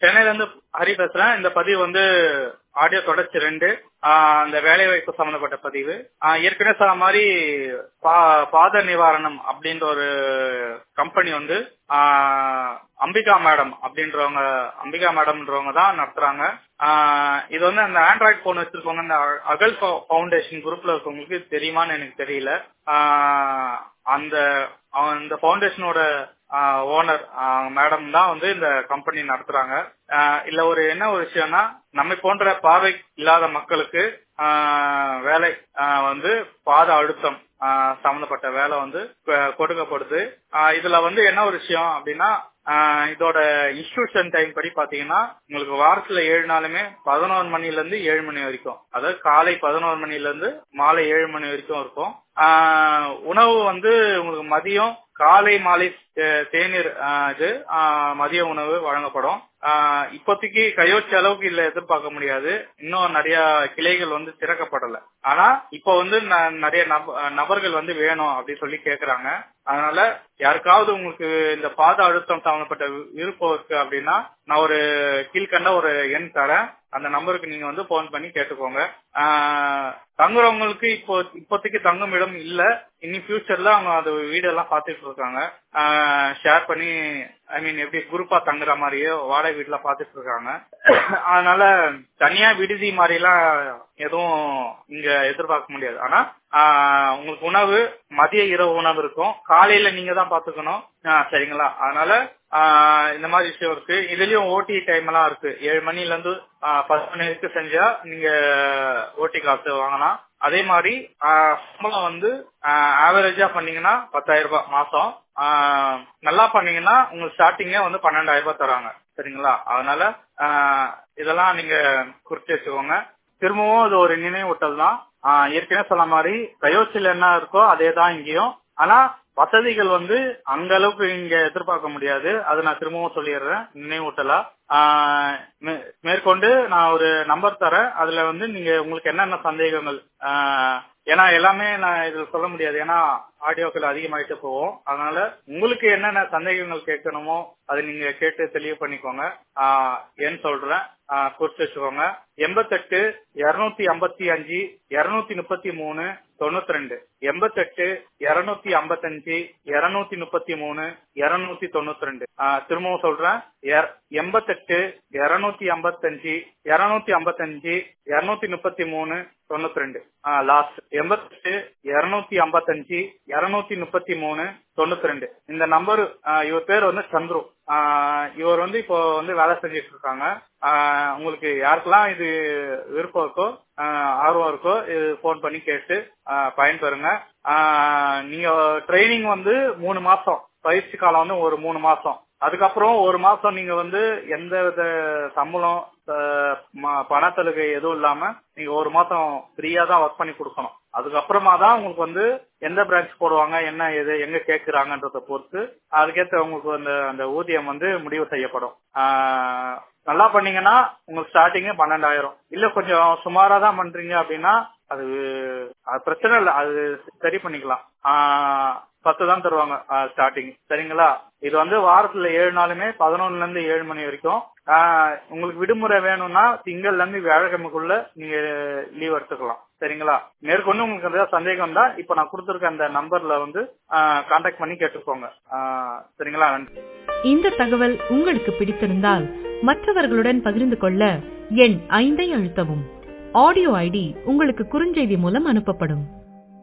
சென்னையில இருந்து ஹரி பேசுறேன் இந்த பதிவு வந்து ஆடியோ தொடர்ச்சி ரெண்டு ஆஹ் அந்த வேலை வாய்ப்பு சம்பந்தப்பட்ட பதிவு ஆஹ் ஏற்கனவே சொன்ன மாதிரி பா- பாத நிவாரணம் அப்படின்ற ஒரு கம்பெனி வந்து ஆஹ் அம்பிகா மேடம் அப்படின்றவங்க அம்பிகா மேடம்ன்றவங்க தான் நடத்துறாங்க ஆஹ் இது வந்து அந்த ஆண்ட்ராய்ட் போன் வச்சிருக்கவங்க இந்த அகல் ஃபவுண்டேஷன் குரூப்ல இருக்கவங்களுக்கு தெரியுமான்னு எனக்கு தெரியல ஆஹ் அந்த அவன் இந்த ஃபவுண்டேஷனோட ஓனர் மேடம் தான் வந்து இந்த கம்பெனி நடத்துறாங்க ஆஹ் இல்ல ஒரு என்ன ஒரு விஷயம்னா நம்மை போன்ற பார்வை இல்லாத மக்களுக்கு ஆஹ் வேலை ஆஹ் வந்து பாத அழுத்தம் ஆஹ் சம்பந்தப்பட்ட வேலை வந்து கொ- கொடுக்கப்படுது ஆஹ் இதுல வந்து என்ன ஒரு விஷயம் அப்படின்னா ஆஹ் இதோட இன்ஸ்டியூஷன் டைம் படி பாத்தீங்கன்னா உங்களுக்கு வாரத்துல ஏழு நாளுமே பதினோரு மணில இருந்து ஏழு மணி வரைக்கும் அதாவது காலை பதினோரு மணில இருந்து மாலை ஏழு மணி வரைக்கும் இருக்கும் ஆஹ் உணவு வந்து உங்களுக்கு மதியம் காலை மாலை தே- தேநீர் ஆஹ் இது ஆஹ் மதிய உணவு வழங்கப்படும் ஆஹ் இப்போதைக்கு கையோச்ச அளவுக்கு இல்ல எதிர்பார்க்க முடியாது இன்னும் நிறைய கிளைகள் வந்து திறக்கப்படல ஆனா இப்போ வந்து ந- நிறைய நப- நபர்கள் வந்து வேணும் அப்படின்னு சொல்லி கேக்குறாங்க அதனால யாருக்காவது உங்களுக்கு இந்த பாத அழுத்தம் சம்பந்தப்பட்ட வி- விருப்பம் இருக்கு அப்படின்னா நான் ஒரு கீழ்கண்ட ஒரு எண் தரேன் அந்த நம்பருக்கு நீங்க வந்து போன் பண்ணி கேட்டுக்கோங்க ஆஹ் தங்குறவங்களுக்கு இப்போ இப்போதைக்கு தங்கும் இடம் இல்ல இனி ஃபியூச்சர்ல அவங்க அது வீடெல்லாம் பாத்துட்டு இருக்காங்க ஷேர் பண்ணி ஐ மீன் எப்படி குரூப்பா தங்குற மாதிரியே வாடகை வீட்டுல பாத்துட்டு இருக்காங்க அதனால தனியா விடுதி மாதிரி எல்லாம் எதுவும் இங்க எதிர்பார்க்க முடியாது ஆனா ஆஹ் உங்களுக்கு உணவு மதிய இரவு உணவு இருக்கும் காலையில நீங்க தான் பாத்துக்கணும் ஆஹ் சரிங்களா அதனால ஆஹ் இந்த மாதிரி விஷயம் இருக்கு இதுலயும் ஓடி டைம் எல்லாம் இருக்கு ஏழு மணில இருந்து ஆஹ் பத்து மணி வரைக்கும் செஞ்சா நீங்க ஓடி காசு வாங்கலாம் அதே மாதிரி ஆஹ் சம்பளம் வந்து ஆவரேஜா பண்ணீங்கன்னா பத்தாயிரம் ரூபாய் மாசம் ஆஹ் நல்லா பண்ணீங்கன்னா உங்களுக்கு ஸ்டார்டிங்கே வந்து பன்னெண்டாயிரம் ரூபாய் தராங்க சரிங்களா அதனால ஆஹ் இதெல்லாம் நீங்க குறிச்சு வச்சுக்கோங்க திரும்பவும் இது ஒரு நினைவூட்டல் தான் ஆஹ் ஏற்கனவே சொன்ன மாதிரி கயோச்சில் என்ன இருக்கோ அதே தான் இங்கேயும் ஆனா வசதிகள் வந்து அந்த அளவுக்கு இங்க எதிர்பார்க்க முடியாது அது நான் திரும்பவும் சொல்லிடுறேன் நினைவூட்டலா ஆஹ் மே- மேற்கொண்டு நான் ஒரு நம்பர் தரேன் அதுல வந்து நீங்க உங்களுக்கு என்னென்ன சந்தேகங்கள் ஆஹ் ஏன்னா எல்லாமே நான் இதுல சொல்ல முடியாது ஏன்னா ஆடியோக்கள் அதிகமாயிட்டு போவோம் அதனால உங்களுக்கு என்னென்ன சந்தேகங்கள் கேட்கணுமோ அதை நீங்க கேட்டு தெளிவு பண்ணிக்கோங்க ஆஹ் ஏன்னு சொல்றேன் ஆஹ் குறிச்சு வச்சுக்கோங்க எண்பத்தெட்டு இருநூத்தி ஐம்பத்தி அஞ்சு இருநூத்தி முப்பத்தி மூணு தொண்ணூத்தி ரெண்டு எண்பத்தெட்டு இருநூத்தி ஐம்பத்தஞ்சு இருநூத்தி முப்பத்தி மூணு இருநூத்தி தொண்ணூத்தி ரெண்டு திரும்பவும் சொல்றேன் எர- எண்பத்தெட்டு இருநூத்தி ஐம்பத்தஞ்சு இருநூத்தி ஐம்பத்தஞ்சு இருநூத்தி முப்பத்தி மூணு தொண்ணூத்தி ரெண்டு லாஸ்ட் எண்பத்தெட்டு இருநூத்தி ஐம்பத்தஞ்சு இருநூத்தி முப்பத்தி மூணு தொண்ணூத்தி ரெண்டு இந்த நம்பர் இவர் பேர் வந்து சந்துரு ஆஹ் இவர் வந்து இப்போ வந்து வேலை செஞ்சுட்டு இருக்காங்க ஆஹ் உங்களுக்கு யாருக்கெல்லாம் இது விருப்பம் இருக்கோ ஆஹ் ஆர்வம் இருக்கோ இது போன் பண்ணி கேட்டு ஆஹ் பயன்பெறுங்க ஆஹ் நீங்க ட்ரைனிங் வந்து மூணு மாசம் பயிற்சி காலம் வந்து ஒரு மூணு மாசம் அதுக்கப்புறம் ஒரு மாசம் நீங்க வந்து எந்த வித சம்பளம் அஹ், ம- பணத்தலுகை எதுவும் இல்லாம நீங்க ஒரு மாசம் ஃப்ரீயா தான் ஒர்க் பண்ணி கொடுக்கணும் அதுக்கப்புறமா தான் உங்களுக்கு வந்து எந்த பிரான்ச் போடுவாங்க என்ன எது எங்க கேக்குறாங்கன்றத பொறுத்து அதுக்கேற்ற உங்களுக்கு அந்த அந்த ஊதியம் வந்து முடிவு செய்யப்படும் ஆஹ், நல்லா பண்ணீங்கன்னா உங்களுக்கு ஸ்டார்டிங்கே பன்னெண்டாயிரம் இல்ல கொஞ்சம் சுமாரா தான் பண்றீங்க அப்படின்னா அது அது பிரச்சனை இல்லை அது சரி பண்ணிக்கலாம் ஆஹ், பத்து தான் தருவாங்க ஸ்டார்டிங் சரிங்களா இது வந்து வாரத்துல ஏழு நாளுமே பதினொன்னுல இருந்து ஏழு மணி வரைக்கும் ஆஹ், உங்களுக்கு விடுமுறை வேணும்னா திங்கள்ல இருந்து வியாழக்கிழமைக்குள்ள நீங்க லீவ் எடுத்துக்கலாம் சரிங்களா மேற்கொண்டு உங்களுக்கு ஏதாவது சந்தேகம் தான் இப்ப நான் கொடுத்துருக்க அந்த நம்பர்ல வந்து கான்டாக்ட் பண்ணி கேட்டுக்கோங்க ஆஹ், சரிங்களா நன்றி இந்த தகவல் உங்களுக்கு பிடித்திருந்தால் மற்றவர்களுடன் பகிர்ந்து கொள்ள எண் ஐந்தை அழுத்தவும் ஆடியோ ஐடி உங்களுக்கு குறுஞ்செய்தி மூலம் அனுப்பப்படும்